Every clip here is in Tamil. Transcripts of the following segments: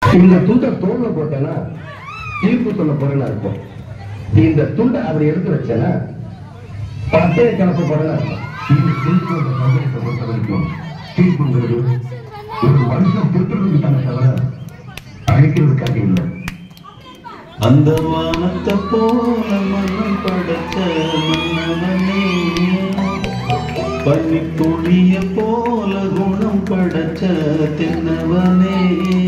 இந்த துண்டை தோல்ல போட்டேன்னா தீர்ப்பு சொல்ல போறேன்னு அர்த்தம் இந்த துண்டை அப்படி எடுத்து வச்சேன்னா பட்டைய கிளப்ப போறேன்னு அர்த்தம் இந்த திருக்குறள் சமூகத்தை பொறுத்த வரைக்கும் தீர்ப்புங்கிறது ஒரு மனுஷன் திருத்துறதுக்கு தானே தவிர அழிக்கிறதுக்காக இல்லை அந்த வானத்தை போல மண்ணம் படைச்ச மன்னவனே பள்ளி பொழிய போல குணம் படைச்ச தென்னவனே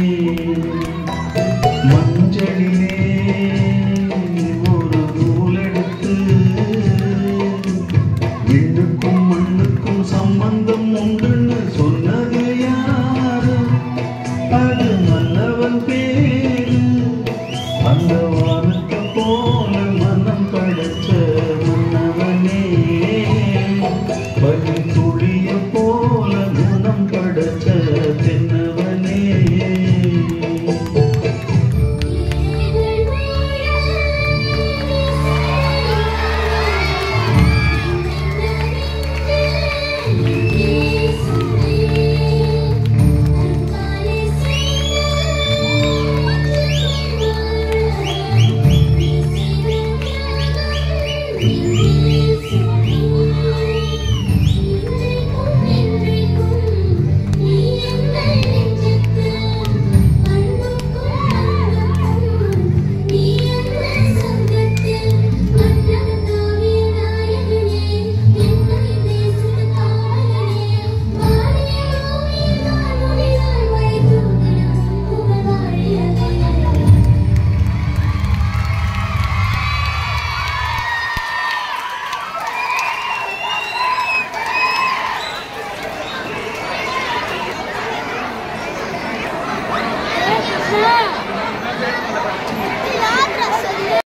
மஞ்சளிலே ஒரு நூல் எடுத்து விண்ணுக்கும் மண்ணுக்கும் சம்பந்தம் உண்டுன்னு சொன்னது யாரு அது மன்னவன் பேரு அந்த வானத்தை போல மனம் படைச்ச மன்னவனே பனி துளிய போல குணம் படைச்ச தென்னவனே